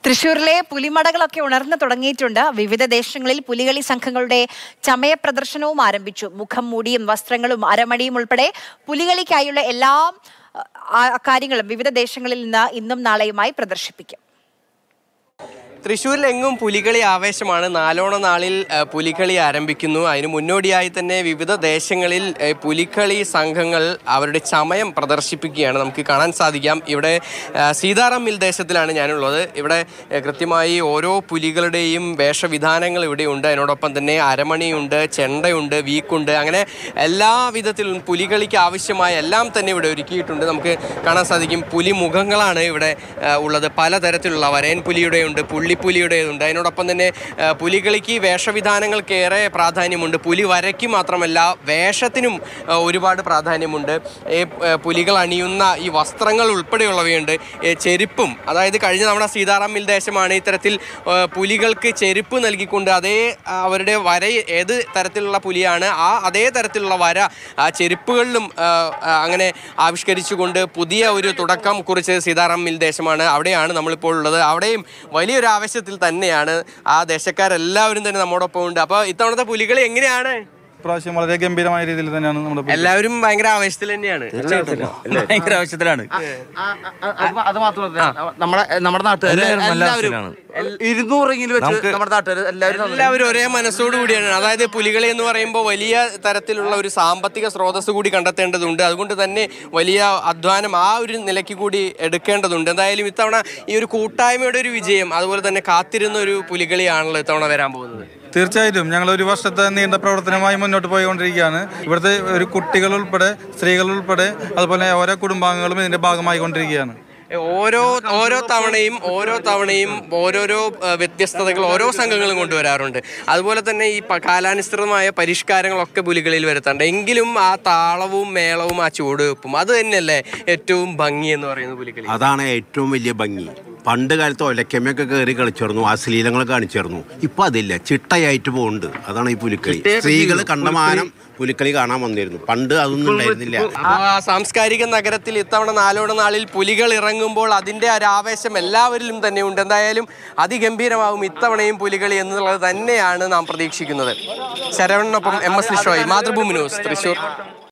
തൃശൂരിലെ പുലിമടകളൊക്കെ ഉണർന്നു തുടങ്ങിയിട്ടുണ്ട് വിവിധ ദേശങ്ങളിൽ പുലികളി സംഘങ്ങളുടെ ചമയ പ്രദർശനവും ആരംഭിച്ചു മുഖം മൂടിയും വസ്ത്രങ്ങളും അരമണിയും ഉൾപ്പെടെ പുലികളിക്കായുള്ള എല്ലാ ആ, കാര്യങ്ങളും വിവിധ ദേശങ്ങളിൽ നിന്ന് ഇന്നും നാളെയുമായി പ്രദർശിപ്പിക്കും തൃശ്ശൂരിലെങ്ങും പുലികളി ആവേശമാണ് നാലോണ നാളിൽ ഏഹ്, പുലികളി ആരംഭിക്കുന്നു അതിന് മുന്നോടിയായി തന്നെ വിവിധ ദേശങ്ങളിൽ ഏഹ്, പുലികളി സംഘങ്ങൾ അവരുടെ ചമയം പ്രദർശിപ്പിക്കുകയാണ് നമുക്ക് കാണാൻ സാധിക്കാം ഇവിടെ ഏഹ്, സീതാറാം മിൽ ദേശത്തിലാണ് ഞാനുള്ളത് ഇവിടെ ഏഹ്, കൃത്യമായി ഓരോ പുലികളുടെയും വേഷവിധാനങ്ങൾ ഇവിടെയുണ്ട് അതിനോടൊപ്പം തന്നെ അരമണിയുണ്ട് ചെണ്ടയുണ്ട് വീക്കുണ്ട് അങ്ങനെ എല്ലാ വിധത്തിലും പുലികളിക്ക് ആവശ്യമായ എല്ലാം തന്നെ ഇവിടെ ഒരുക്കിയിട്ടുണ്ട് നമുക്ക് കാണാൻ സാധിക്കും പുലി മുഖങ്ങളാണ് ഇവിടെ ഏഹ്, ഉള്ളത് പലതരത്തിലുള്ള വരയൻ പുലിയുടെയുണ്ട് പുള്ളിപ്പുലിയുടേതുണ്ട് അതിനോടൊപ്പം തന്നെ ഏഹ്, പുലികളിക്ക് വേഷവിധാനങ്ങൾക്കേറെ പ്രാധാന്യമുണ്ട് പുലി വരയ്ക്ക് മാത്രമല്ല വേഷത്തിനും ഏഹ്, ഒരുപാട് പ്രാധാന്യമുണ്ട് ഈ ഏഹ്, പുലികൾ അണിയുന്ന ഈ വസ്ത്രങ്ങൾ ഉൾപ്പെടെയുള്ളവയുണ്ട് ഏഹ്, ചെരുപ്പും അതായത് കഴിഞ്ഞ തവണ സീതാറാം മിൽ ദേശമാണ് ഇത്തരത്തിൽ ഏഹ്, പുലികൾക്ക് ചെരുപ്പ് നൽകിക്കൊണ്ട് അതേ ആ, അവരുടെ വര ഏത് തരത്തിലുള്ള പുലിയാണ് ആ അതേ തരത്തിലുള്ള വര ആ ചെരുപ്പുകളിലും ആ, ആ, അങ്ങനെ ആവിഷ്കരിച്ചുകൊണ്ട് പുതിയ ഒരു തുടക്കം കുറിച്ച് സീതാറാം മിൽ ദേശമാണ് അവിടെയാണ് നമ്മളിപ്പോൾ ഉള്ളത് അവിടെയും വലിയൊരു ആവശ്യത്തിൽ തന്നെയാണ് ആ ദേശക്കാരെല്ലാവരും തന്നെ നമ്മോടൊപ്പം ഉണ്ട് അപ്പോൾ ഇത്തവണത്തെ പുലികളി എങ്ങനെയാണ് പ്രാവശ്യം വളരെ ഗംഭീരമായ രീതിയിൽ തന്നെയാണ് നമ്മുടെ പുലി- എല്ലാവരും ഭയങ്കര ആവേശത്തിൽ തന്നെയാണ് ഭയങ്കര ആവശ്യത്തിലാണ് അത് മാത്രമല്ല നമ്മുടെ നമ്മുടെ നാട്ടുകാർ എല്ലാവരും നല്ല എല്ലാവരും ആവശ്യത്തിലാണ്. ഇരുന്നൂറെങ്കിലും വെച്ച് നമുക്ക് നമ്മുടെ നാട്ടുകാർ എല്ലാവരും എല്ലാവരും ഒരേ മനസ്സോടു കൂടിയാണ് അതായത് പുലികളി എന്ന് പറയുമ്പോൾ വലിയ തരത്തിലുള്ള ഒരു സാമ്പത്തിക സ്രോതസ് കൂടി കണ്ടെത്തേണ്ടതുണ്ട് അതുകൊണ്ട് തന്നെ വലിയ അധ്വാനം ആ ഒരു നിലയ്ക്ക് കൂടി എടുക്കേണ്ടതുണ്ട് എന്തായാലും ഇത്തവണ ഈ ഒരു കൂട്ടായ്മയുടെ ഒരു വിജയം അതുപോലെ തന്നെ കാത്തിരുന്ന ഒരു പുലികളിയാണല്ലോ ഇത്തവണ വരാൻ പോകുന്നത് തീർച്ചയായിട്ടും ഞങ്ങൾ ഒരു വർഷത്തെ നീണ്ട പ്രവർത്തനമായി മുന്നോട്ട് പോയിക്കൊണ്ടിരിക്കുകയാണ് ഇവിടുത്തെ ഒരു കുട്ടികൾ ഉൾപ്പെടെ സ്ത്രീകൾ ഉൾപ്പെടെ അതുപോലെ ഓരോ കുടുംബാംഗങ്ങളും ഇതിന്റെ ഭാഗമായി കൊണ്ടിരിക്കുകയാണ് ഓരോ ഓരോ തവണയും ഓരോ തവണയും ഓരോരോ ഏഹ്, വ്യത്യസ്തതകൾ ഓരോ സംഘങ്ങളും കൊണ്ടുവരാറുണ്ട് അതുപോലെ തന്നെ ഈ പ- കാലാനുസൃതമായ പരിഷ്കാരങ്ങളൊക്കെ പുലികളിൽ വരുത്താറുണ്ട് എങ്കിലും ആ താളവും മേളവും ആ ചുവടുവെപ്പും അത് തന്നെയല്ലേ ഏറ്റവും ഭംഗി എന്ന് പറയുന്നത് പുലികളി അതാണ് ഏറ്റവും വലിയ ഭംഗി പണ്ട് കാലത്ത് ഒലക്കമ്മയൊക്കെ കയറി കളിച്ചിരുന്നു അശ്ലീലങ്ങൾ കാണിച്ചിരുന്നു ഇപ്പൊ അതില്ല ചിട്ടയായിട്ട് പോകുന്നുണ്ട് അതാണ് ഈ പുലിക്കളി സ്ത്രീകൾ കണ്ടമാനം പുലിക്കളി കാണാൻ വന്നിരുന്നു പണ്ട് അതൊന്നും ഉണ്ടായിരുന്നില്ല ആ സാംസ്കാരിക നഗരത്തിൽ ഇത്തവണ നാലോണ നാളിൽ പുലികൾ ഇറങ്ങുമ്പോൾ അതിൻ്റെ ഒരു ആവേശം എല്ലാവരിലും തന്നെ ഉണ്ട് എന്തായാലും അതിഗംഭീരമാവും ഇത്തവണയും പുലികളി എന്നുള്ളത് തന്നെയാണ് നാം പ്രതീക്ഷിക്കുന്നത് ശരവണനൊപ്പം M S Lishoy Mathrubhumi news Thrissur